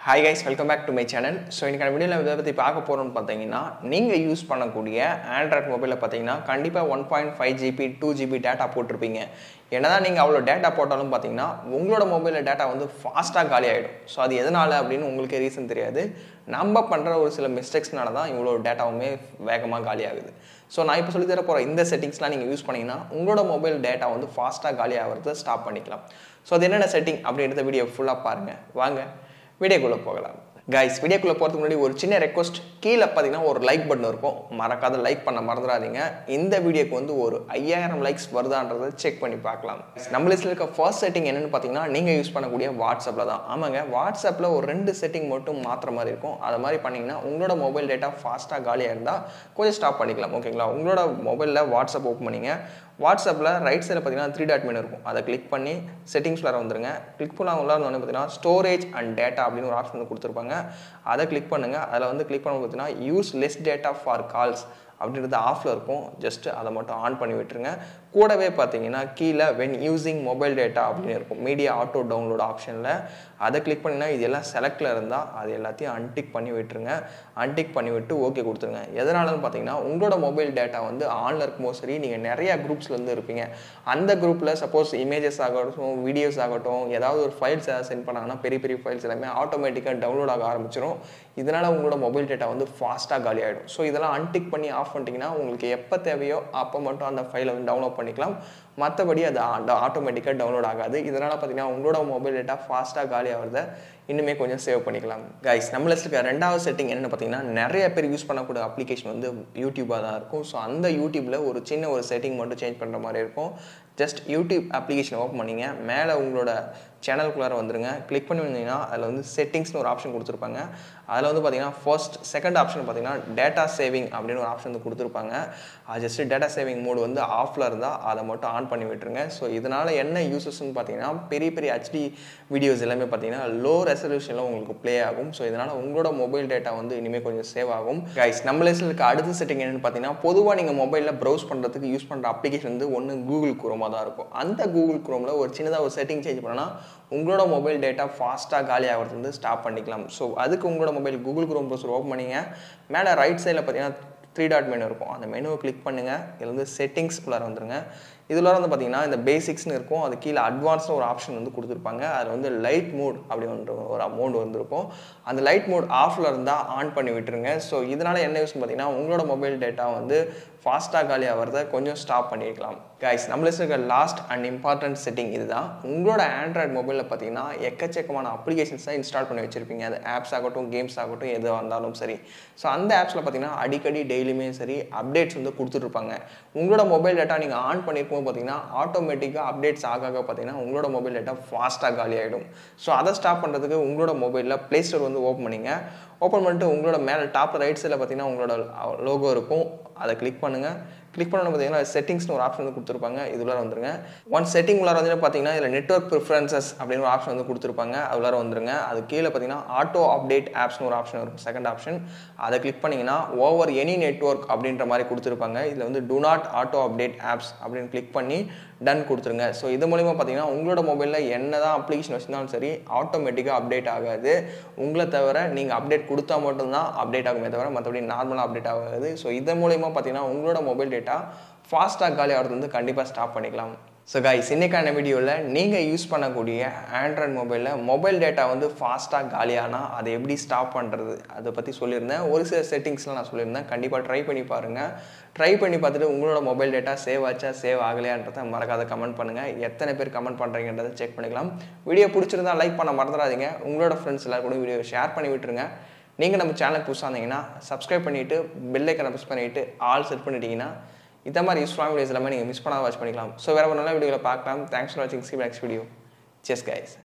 hi guys welcome back to my channel so இன்றைக்கான வீடியோவில் இதை பற்றி பார்க்க போகிறோம்னு பார்த்தீங்கன்னா நீங்கள் யூஸ் பண்ணக்கூடிய ஆண்ட்ராய்ட் மொபைலில் பார்த்தீங்கன்னா கண்டிப்பாக one point five GB two GB data போட்டிருப்பீங்க என்னதான் நீங்கள் அவ்வளோ டேட்டா போட்டாலும் பார்த்தீங்கன்னா உங்களோட மொபைலில் டேட்டா வந்து ஃபாஸ்ட்டாக காலி ஆகிடும் ஸோ அது எதனால் அப்படின்னு உங்களுக்கே ரீசன் தெரியாது நம்ம பண்ணுற ஒரு சில மிஸ்டேக்ஸ்னால தான் இவ்வளோ டேட்டாவுமே வேகமாக காலி ஆகுது ஸோ நான் இப்போ சொல்லி தர போகிற இந்த செட்டிங்ஸ்லாம் நீங்கள் யூஸ் பண்ணிங்கன்னா உங்களோட மொபைல் டேட்டா வந்து ஃபாஸ்ட்டாக காலி ஆகிறத ஸ்டாப் பண்ணிக்கலாம் ஸோ அது என்னென்ன செட்டிங் அப்படின்றத வீடியோ ஃபுல்லாக பாருங்கள் வாங்க வீடியோக்குள்ளே போகலாம் கைஸ் வீடியோக்குள்ளே போகிறதுக்கு முன்னாடி ஒரு சின்ன ரெக்வஸ்ட் கீழே பார்த்தீங்கன்னா ஒரு லைக் பட்டன் இருக்கும் மறக்காத லைக் பண்ண மறந்துடாதீங்க இந்த வீடியோக்கு வந்து ஒரு ஐயாயிரம் லைக்ஸ் வருதான்றதை செக் பண்ணி பார்க்கலாம் நம்ம லிஸ்ட்டில் இருக்க ஃபர்ஸ்ட் செட்டிங் என்னென்னு பார்த்தீங்கன்னா நீங்கள் யூஸ் பண்ணக்கூடிய வாட்ஸ்அப்பில் தான் ஆமாங்க வாட்ஸ்அப்பில் ஒரு ரெண்டு செட்டிங் மட்டும் மாற்றுற மாதிரி இருக்கும் அது மாதிரி பண்ணிங்கன்னா உங்களோட மொபைல் டேட்டா ஃபாஸ்ட்டாக காலியாக இருந்தால் கொஞ்சம் ஸ்டாப் பண்ணிக்கலாம் ஓகேங்களா உங்களோட மொபைலில் வாட்ஸ்அப் ஓப்பன் பண்ணிங்க வாட்ஸ்அப்பில் ரைட் சைடில் பார்த்தீங்கன்னா த்ரீ டாட் மெனு இருக்கும் அதை கிளிக் பண்ணி செட்டிங்ஸ் உள்ளார வந்துருங்க கிளிக் பண்ண உள்ளார வந்து பார்த்தீங்கன்னா ஸ்டோரேஜ் அண்ட் டேட்டா அப்படின்னு ஒரு ஆப்ஷன் வந்து கொடுத்துருப்பாங்க அதை கிளிக் பண்ணுங்கள் அதில் வந்து கிளிக் பண்ண பார்த்தீங்கன்னா use less data for calls அப்படின்றது ஆஃபில் இருக்கும் ஜஸ்ட் அதை மட்டும் ஆன் பண்ணி விட்டுருங்க கூடவே பார்த்தீங்கன்னா கீழே வென் யூஸிங் மொபைல் டேட்டா அப்படின்னு இருக்கும் மீடியா ஆட்டோ டவுன்லோட் ஆப்ஷனில் அதை கிளிக் பண்ணினா இது எல்லாம் செலக்டில் இருந்தால் அது எல்லாத்தையும் அன்டிக் பண்ணி விட்டுருங்க அன்டிக் பண்ணி விட்டு ஓகே கொடுத்துருங்க எதனாலன்னு பார்த்தீங்கன்னா உங்களோட மொபைல் டேட்டா வந்து ஆனில் இருக்கும்போது சரி நீங்கள் நிறைய குரூப்ஸ்லேருந்து இருப்பீங்க அந்த குரூப்பில் சப்போஸ் இமேஜஸ் ஆகட்டும் வீடியோஸ் ஆகட்டும் ஏதாவது ஒரு ஃபைல்ஸ் ஏதாவது சென்ட் பண்ணாங்கன்னா பெரிய பெரிய ஃபைல்ஸ் எல்லாமே ஆட்டோமேட்டிக்காக டவுன்லோட் ஆக ஆரம்பிச்சிடும் இதனால் உங்களோட மொபைல் டேட்டா வந்து ஃபாஸ்ட்டாக காலி ஆகிடும் ஸோ இதெல்லாம் அன்டிக் பண்ணி ஆஃப் பண்ணிட்டீங்கன்னா உங்களுக்கு எப்போ தேவையோ அப்போ மட்டும் அந்த ஃபைலை வந்து டவுன்லோட் பண்ணிக்கலாம் மற்றபடி அது ஆட்டோமேட்டிக்காக டவுன்லோட் ஆகாது இதனால் பார்த்தீங்கன்னா உங்களோட மொபைல் டேட்டா ஃபாஸ்ட்டாக காலி ஆகிறத இன்னுமே கொஞ்சம் சேவ் பண்ணிக்கலாம் கைஸ் நம்ம லிஸ்ட்டில் இருக்க ரெண்டாவது செட்டிங் என்னென்னு பார்த்தீங்கன்னா நிறைய பேர் யூஸ் பண்ணக்கூடிய அப்ளிகேஷன் வந்து யூடியூபாக தான் இருக்கும் ஸோ அந்த யூடியூப்பில் ஒரு சின்ன ஒரு செட்டிங் மட்டும் சேஞ்ச் பண்ணுற மாதிரி இருக்கும் ஜஸ்ட் யூடியூப் அப்ளிகேஷன் ஓப்பன் பண்ணிங்க மேலே உங்களோட சேனலுக்குள்ளார வந்துருங்க கிளிக் பண்ணி வந்தீங்கன்னா அதில் வந்து செட்டிங்ஸ்னு ஒரு ஆப்ஷன் கொடுத்துருப்பாங்க அதில் வந்து பார்த்தீங்கன்னா ஃபர்ஸ்ட் செகண்ட் ஆப்ஷன் பார்த்தீங்கன்னா டேட்டா சேவிங் அப்படின்னு ஒரு ஆப்ஷன் வந்து கொடுத்துருப்பாங்க அது ஜஸ்ட் டேட்டா சேவிங் மோடு வந்து ஆஃபில் இருந்தால் அதை மட்டும் ஆன் பண்ணி விட்டுருங்க ஸோ இதனால் என்ன யூசஸ்ன்னு பார்த்தீங்கன்னா பெரிய பெரிய ஹெச்டி வீடியோஸ் எல்லாமே பார்த்தீங்கன்னா லோ ரெசல்யூஷனில் உங்களுக்கு ப்ளே ஆகும் ஸோ இதனால் உங்களோட மொபைல் டேட்டா வந்து இனிமேல் கொஞ்சம் சேவ் ஆகும் கைஸ் நம்ம லிஸ்ட்டில் இருக்க அடுத்த செட்டிங் என்னென்னு பார்த்தீங்கன்னா பொதுவாக நீங்கள் மொபைலில் ப்ரௌஸ் பண்ணுறதுக்கு யூஸ் பண்ணுற அப்ளிகேஷன் வந்து ஒன்று கூகுள் குரோமாக தான் இருக்கும் அந்த கூகுள் குரோமில் ஒரு சின்னதாக ஒரு செட்டிங் சேஞ்ச் பண்ணனா உங்களோட மொபைல் டேட்டா ஃபாஸ்ட்டாக காலி ஆகிறது வந்து ஸ்டாப் பண்ணிக்கலாம் ஸோ அதுக்கு உங்களோட mobile Google Chrome browser open பண்ணிங்க மேலே ரைட் சைடில் பார்த்தீங்கன்னா த்ரீ டாட் மெனு இருக்கும் அந்த மெனுவை கிளிக் பண்ணுங்கள் இதில் வந்து செட்டிங்ஸ் உள்ளார வந்துருங்க இதில் வந்து பார்த்தீங்கன்னா இந்த பேசிக்ஸ்னு இருக்கும் அது கீழே அட்வான்ஸ்னு ஒரு ஆப்ஷன் வந்து கொடுத்துருப்பாங்க அதில் வந்து லைட் மோட் அப்படின்னு ஒரு அமௌண்ட் வந்திருக்கும் அந்த லைட் மோட் ஆஃபில் இருந்தால் ஆன் பண்ணி விட்டுருங்க ஸோ இதனால் என்ன யூஸ் பார்த்தீங்கன்னா உங்களோட மொபைல் டேட்டா வந்து ஃபாஸ்ட்டாக காலி ஆகிறத கொஞ்சம் ஸ்டாப் பண்ணியிருக்கலாம் கைஸ் நம்மள இருக்க லாஸ்ட் அண்ட் இம்பார்ட்டன்ட் செட்டிங் இதுதான் உங்களோட ஆண்ட்ராய்ட் மொபைலில் பார்த்தீங்கன்னா எக்கச்சக்கமான அப்ளிகேஷன்ஸ் தான் இன்ஸ்டால் பண்ணி வச்சுருப்பீங்க அது ஆப்ஸ் ஆகட்டும் கேம்ஸ் ஆகட்டும் எது வந்தாலும் சரி ஸோ அந்த ஆப்ஸில் பார்த்தீங்கன்னா அடிக்கடி டெய்லியுமே சரி அப்டேட்ஸ் வந்து கொடுத்துட்ருப்பாங்க உங்களோட மொபைல் டேட்டா நீங்கள் ஆன் பண்ணியிருக்கும்போது பார்த்தீங்கன்னா ஆட்டோமேட்டிக்காக அப்டேட்ஸ் ஆக ஆக பார்த்தீங்கன்னா உங்களோட மொபைல் டேட்டா ஃபாஸ்ட்டாக காலி ஆகிடும் ஸோ அதை ஸ்டாப் பண்ணுறதுக்கு உங்களோட மொபைலில் ப்ளே ஸ்டோர் வந்து ஓப்பன் பண்ணிங்க ஓப்பன் பண்ணிட்டு உங்களோட மேலே டாப் ரைட் சைடில் பார்த்தீங்கன்னா உங்களோட லோகோ இருக்கும் அதை கிளிக் பண்ணுங்கள் கிளிக் பண்ணணும் பார்த்தீங்கன்னா செட்டிங்ஸ்னு ஒரு ஆப்ஷன் வந்து கொடுத்துருப்பாங்க இதுல வந்துருங்க ஒன் செட்டிங் உள்ளார வந்து பார்த்தீங்கன்னா இதில் நெட்ஒர்க் ப்ரிஃபரன்சஸ் அப்படின்னு ஒரு ஆப்ஷன் வந்து கொடுத்துருப்பாங்க அது உள்ளார வந்துருங்க அது கீழே பார்த்தீங்கன்னா ஆட்டோ அப்டேட் ஆப்ஸ்னு ஒரு ஆப்ஷன் இருக்கும் செகண்ட் ஆப்ஷன் அதை கிளிக் பண்ணிங்கன்னா ஓவர் எனி நெட்ஒர்க் அப்படின்ற மாதிரி கொடுத்துருப்பாங்க இதில் வந்து do not auto update apps அப்படின்னு கிளிக் பண்ணி டன் கொடுத்துருங்க ஸோ இது மூலிமா பார்த்தீங்கன்னா உங்களோட மொபைலில் என்ன தான் அப்ளிகேஷன் வச்சிருந்தாலும் சரி ஆட்டோமேட்டிக்காக அப்டேட் ஆகாது உங்களை தவிர நீங்கள் அப்டேட் கொடுத்தா மட்டும்தான் அப்டேட் ஆகுமே தவிர மற்றபடி நார்மலாக அப்டேட் ஆகாது ஸோ இதன் மூலிமா பார்த்தீங்கன்னா உங்களோட மொபைல் டேட்டா ஃபாஸ்ட்டாக காலி ஆகிறது வந்து கண்டிப்பாக ஸ்டாப் பண்ணிக்கலாம் ஸோ கைஸ் இன்னைக்கான வீடியோவில் நீங்கள் யூஸ் பண்ணக்கூடிய ஆண்ட்ராய்ட் மொபைலில் மொபைல் டேட்டா வந்து ஃபாஸ்ட்டாக காலியானால் அதை எப்படி ஸ்டாப் பண்ணுறது அதை பற்றி சொல்லியிருந்தேன் ஒரு சில செட்டிங்ஸ்லாம் நான் சொல்லியிருந்தேன் கண்டிப்பாக ட்ரை பண்ணி பாருங்கள் ட்ரை பண்ணி பார்த்துட்டு உங்களோட மொபைல் டேட்டா சேவ் ஆச்சா சேவ் ஆகலையான்றதை மறக்காத கமெண்ட் பண்ணுங்கள் எத்தனை பேர் கமெண்ட் பண்ணுறீங்கன்றதை செக் பண்ணிக்கலாம் வீடியோ பிடிச்சிருந்தா லைக் பண்ண மறந்துடாதீங்க உங்களோட ஃப்ரெண்ட்ஸ் எல்லாரும் கூட வீடியோ ஷேர் பண்ணி விட்டுருங்க நீங்கள் நம்ம சேனலுக்கு புதுசாக இருந்தீங்கன்னா சப்ஸ்கிரைப் பண்ணிவிட்டு பெல்லைக்கனை ப்ரெஸ் பண்ணிவிட்டு ஆல் செட் பண்ணிட்டீங்கன்னா இந்த மாதிரி யூஸ்ஃபுல்லான வீடியோஸ் எல்லாமே நீங்கள் மிஸ் பண்ணாத வாட்ச் பண்ணிக்கலாம் ஸோ வேறு ஒரு நல்ல வீடியோவில் பார்க்கலாம் தேங்க்ஸ் ஃபார் வாட்சிங் சி நெக்ஸ்ட் வீடியோ செஸ் கைஸ்